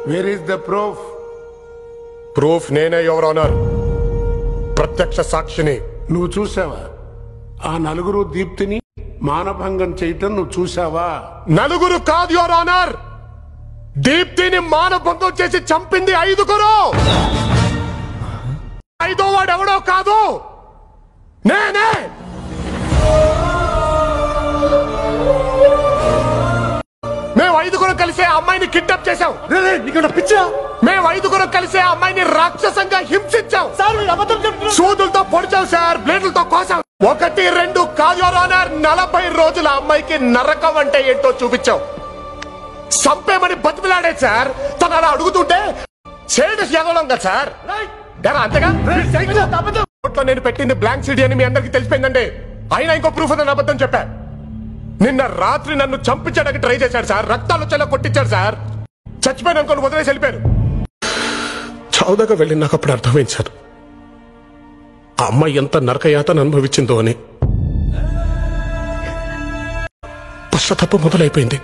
wear is the proof proof నేనే your honour ప్రత్యక్ష సాక్షిని నువ్వు చూసావా ఆ నలుగురు దీప్తిని మానభంగం చేయటం నువ్వు చూసావా నలుగురు కాదు యువర్ ఆనర్ దీప్తిని మానభంగం చేసి చంపింది ఐదుగురు ఐదో వాడు ఎవడో కాదు నేనే మేము ఐదుగురు కలిసి ఆ అమ్మాయిని కిడ్నాప్ చేశాం నీకు పిచ్చా మేము ఐదుగురు కలిసి ఆ అమ్మాయిని రాక్షసంగా హింసించాం సార్ మీరు అబద్ధం చెప్తున్నారు సూదులతో పొడిచాం సార్ బ్లేడ్లతో కోసాం ఒకటి రెండు కాదు Your Honor, నలభై రోజుల అమ్మాయికి నరకం అంటే ఏంటో చూపించాం సంపేమని బతిమిలాడే సార్ తను అలా అడుగుతుంటే సేడస్ ఎదవడం కదా సార్ ఎరా అంతేగా కోర్టులో నేను పెట్టింది బ్లాంక్ సిటీ అని మీ అందరికి తెలిసిపోయిందండి అయినా ఇంకో ప్రూఫ్ అని అబద్ధం చెప్పా నిన్న రాత్రి నన్ను చంపించడానికి ట్రై చేశాడు సార్ రక్తాలు వచ్చేలా కొట్టించాడు సార్ చచ్చిపోయిన అనుకోని వదిలేసి వెళ్ళిపోయారు చౌదగా వెళ్ళి నాకు అప్పుడు అర్థమైంది సార్ ఆ అమ్మాయి ఎంత నరకయాతను అనుభవించిందో అని పశ్చాత్తాపం మొదలైపోయింది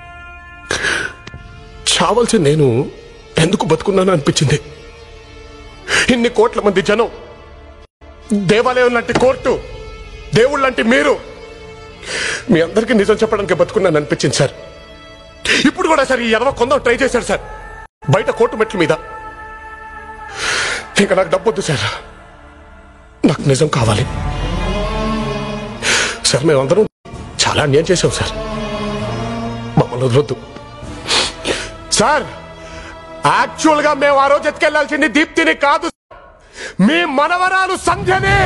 చావలసి నేను ఎందుకు బతుకున్నాను అనిపించింది ఇన్ని కోట్ల మంది జనం దేవాలయం లాంటి కోర్టు దేవుళ్ళ లాంటి మీరు మీ అందరికీ నిజం చెప్పడానికి బతుకున్నాను అనిపించింది సార్ ఇప్పుడు కూడా సార్ ఈ ఎదవ కొందరు ట్రై చేశారు సార్ బయట కోర్టు మెట్ల మీద ఇంకా నాకు డబ్బొద్దు సార్ నాకు నిజం కావాలి సార్ మేమందరం చాలా అన్యాయం చేశాం సార్ మమ్మల్ని వదలొద్దు సార్ యాక్చువల్ గా మేము ఆ రోజు ఎత్తుకెళ్లాల్సింది దీప్తిని కాదు మీ మనవరాలు సంధ్యని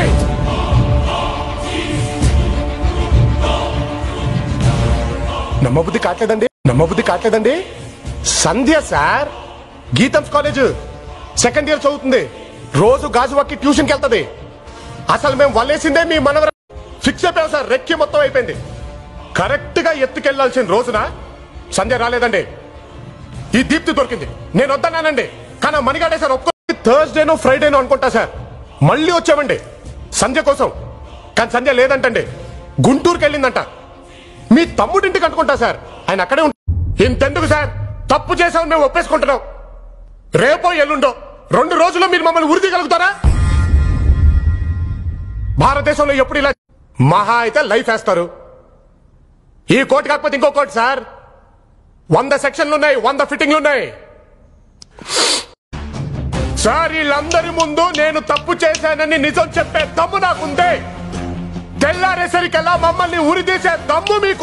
నమ్మబుద్ధి కావట్లేదండి నమ్మబుద్ధి కావట్లేదండి Sandhya sir Gitams college second year చదువుతుంది రోజు గాజువాకి ట్యూషన్కి వెళ్తది అసలు మేము వల్లేసిందే మీ మనవర ఫిక్స్ అయిపోయాం సార్ రెక్కి మొత్తం అయిపోయింది కరెక్ట్ గా ఎత్తుకెళ్లాల్సిన రోజున సంధ్య రాలేదండి ఈ దీప్తి దొరికింది నేను వద్దన్నానండి కానీ ఆ మణిగాడే సార్ ఒక్క థర్స్డేనో ఫ్రైడేనో అనుకుంటా సార్ మళ్ళీ వచ్చామండి సంధ్య కోసం కానీ సంధ్య లేదంటండి గుంటూరుకి వెళ్ళిందంట మీ తమ్ముడింటికి అనుకుంటా సార్ ఆయన అక్కడే ఉంటా ఇంతెందుకు సార్ తప్పు చేసామని మేము ఒప్పేసుకుంటున్నాం రేపో ఎల్లుండో రెండు రోజుల్లో మీరు మమ్మల్ని ఉరి తీయగలుగుతారా భారతదేశంలో ఎప్పుడు ఇలా మహా అయితే లైఫ్ వేస్తారు ఈ కోటి కాకపోతే ఇంకో కోటి సార్ వంద సెక్షన్లు ఉన్నాయి వంద ఫిట్టింగ్లు ఉన్నాయి సార్ వీళ్ళందరి ముందు నేను తప్పు చేశానని నిజం చెప్పే దమ్ము నాకుంది తెల్లారేసరికల్లా మమ్మల్ని ఉరి తీసే దమ్ము మీకు